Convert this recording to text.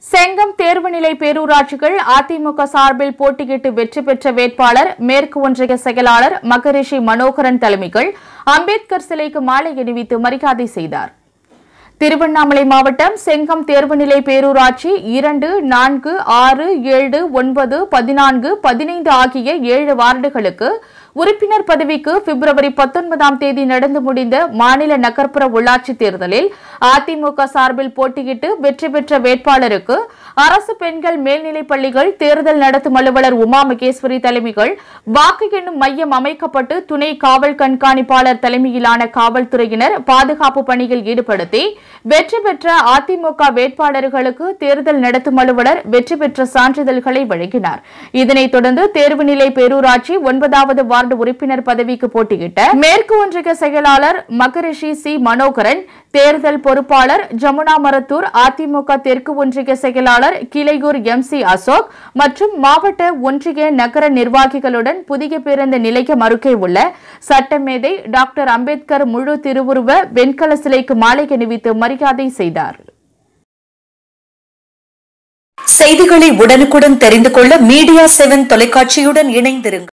செங்கம் தேர்வுநிலை பேரூராட்சிகள் அதிமுக சார்பில் போட்டியிட்டு வெற்றி பெற்ற வேட்பாளர் மேற்கு ஒன்றிய செயலாளர் மகரிஷி மனோகரன் தலைமைகள் அம்பேத்கர் சிலைக்கு மாலை அணிவித்து மரியாதை செய்தார் திருவண்ணாமலை மாவட்டம் செங்கம் தேர்வுநிலை பேரூராட்சி இரண்டு நான்கு ஆறு ஏழு ஒன்பது பதினான்கு பதினைந்து ஆகிய ஏழு வார்டுகளுக்கு உறுப்பினர் பதவிக்கு பிப்ரவரி பத்தொன்பதாம் தேதி நடந்து முடிந்த மாநில நகர்ப்புற உள்ளாட்சி தேர்தலில் அதிமுக சார்பில் போட்டியிட்டு வெற்றி பெற்ற வேட்பாளருக்கு அரசு பெண்கள் மேல்நிலைப் பள்ளிகள் தேர்தல் நடத்தும் அலுவலர் உமா மகேஸ்வரி தலைமைகள் வாக்கு எண்ணும் மையம் அமைக்கப்பட்டு துணை காவல் கண்காணிப்பாளர் தலைமையிலான காவல்துறையினர் பாதுகாப்பு பணியில் ஈடுபடுத்தி வெற்றி பெற்ற அதிமுக வேட்பாளர்களுக்கு தேர்தல் நடத்தும் அலுவலர் வெற்றி பெற்ற சான்றிதழ்களை வழங்கினார் இதனைத் தொடர்ந்து தேர்வுநிலை பேரூராட்சி ஒன்பதாவது வார்டு உறுப்பினர் பதவிக்கு போட்டியிட்ட மேற்கு ஒன்றிய செயலாளர் மகரிஷி சி மனோகரன் தேர்தல் பொறுப்பாளர் ஜமுனா மரத்தூர் அதிமுக தெற்கு ஒன்றிய செயலாளர் கிளையூர் எம் சி அசோக் மற்றும் மாவட்ட ஒன்றிய நகர நிர்வாகிகளுடன் புதிய பேருந்து நிலையம் அருகே உள்ள சட்டமேதை டாக்டர் அம்பேத்கர் முழு திருவுருவ வெண்கல சிலைக்கு மாலை அணிவித்து மரியாதை செய்தார் செய்திகளை உடனுக்குடன் தெரிந்து கொள்ள மீடியா செவன் தொலைக்காட்சியுடன் இணைந்திருங்கள்